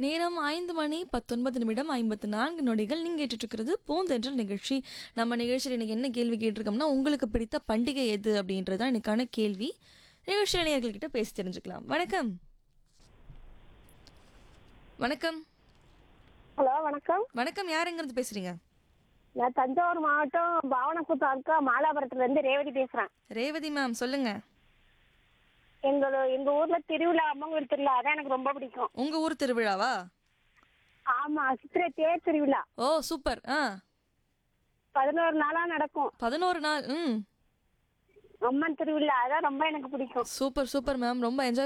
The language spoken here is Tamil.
நேரம் ஐந்து மணி பத்தொன்பது நிமிடம் ஐம்பத்து நான்கு நொடிகள் நீங்கள் கேட்டுட்ருக்கிறது பூந்தென்றல் நிகழ்ச்சி நம்ம நிகழ்ச்சியில் இன்னைக்கு என்ன கேள்வி கேட்டிருக்கோம்னா உங்களுக்கு பிடித்த பண்டிகை எது அப்படின்றது தான் இன்னைக்கான கேள்வி நிகழ்ச்சி இளைஞர்கள்கிட்ட பேசி தெரிஞ்சுக்கலாம் வணக்கம் வணக்கம் ஹலோ வணக்கம் வணக்கம் யாருங்கிறது பேசுறீங்க நான் தஞ்சாவூர் மாவட்டம் பாவனக்குத்து அக்கா மாலாபுரத்துல இருந்து ரேவதி பேசுறேன் ரேவதி மேம் சொல்லுங்க எங்கள எங்க ஊர்ல திருவிழா அம்மங்கூர் திருவிழா அதான் எனக்கு ரொம்ப பிடிக்கும் உங்க ஊர் திருவிழாவா ஆமா சித்திரை தேர் திருவிழா ஓ சூப்பர் ஆ பதினோரு நாளா நடக்கும் பதினோரு நாள் ம் அம்மன் திருவிழா அதான் ரொம்ப எனக்கு பிடிக்கும் சூப்பர் சூப்பர் மேம் ரொம்ப என்ஜாய்